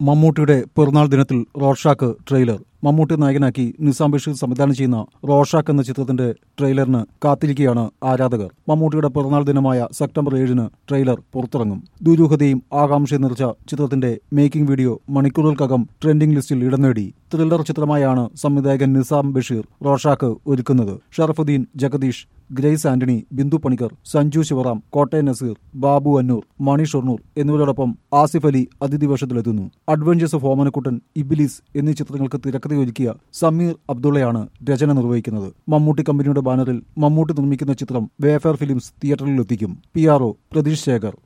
മമ്മൂട്ടിയുടെ പിറന്നാൾ ദിനത്തിൽ റോഷാക്ക് ട്രെയിലർ മമ്മൂട്ടി നായകനാക്കി നിസാം ബഷീർ സംവിധാനം ചെയ്യുന്ന റോഷാക്ക് എന്ന ചിത്രത്തിന്റെ ട്രെയിലറിന് കാത്തിരിക്കുകയാണ് ആരാധകർ മമ്മൂട്ടിയുടെ പിറന്നാൾ ദിനമായ സെപ്റ്റംബർ ഏഴിന് ട്രെയിലർ പുറത്തിറങ്ങും ദുരൂഹതയും ആകാംക്ഷയും നിറച്ച ചിത്രത്തിന്റെ മേക്കിംഗ് വീഡിയോ മണിക്കൂറുകൾക്കകം ട്രെൻഡിംഗ് ലിസ്റ്റിൽ ഇടം നേടി ത്രില്ലർ ചിത്രമായാണ് സംവിധായകൻ നിസാം ബഷീർ റോഷാക്ക് ഒരുക്കുന്നത് ഷറഫുദ്ദീൻ ജഗദീഷ് ഗ്രേസ് ആന്റണി ബിന്ദു പണിക്കർ സഞ്ജു ശിവറാം കോട്ടയം നസീർ ബാബു അന്നൂർ മണി ഷൊർണൂർ എന്നിവരോടൊപ്പം ആസിഫ് അലി അതിഥി വേഷത്തിലെത്തുന്നു അഡ്വഞ്ചേഴ്സ് ഓഫ് ഓമനക്കുട്ടൻ ഇബിലിസ് എന്നീ ചിത്രങ്ങൾക്ക് തിരക്കഥ ഒരുക്കിയ സമീർ അബ്ദുള്ളയാണ് രചന നിർവഹിക്കുന്നത് മമ്മൂട്ടി കമ്പനിയുടെ ബാനറിൽ മമ്മൂട്ടി നിർമ്മിക്കുന്ന ചിത്രം വേഫെയർ ഫിലിംസ് തിയേറ്ററിൽ എത്തിക്കും P R O Pratheesh Shekhar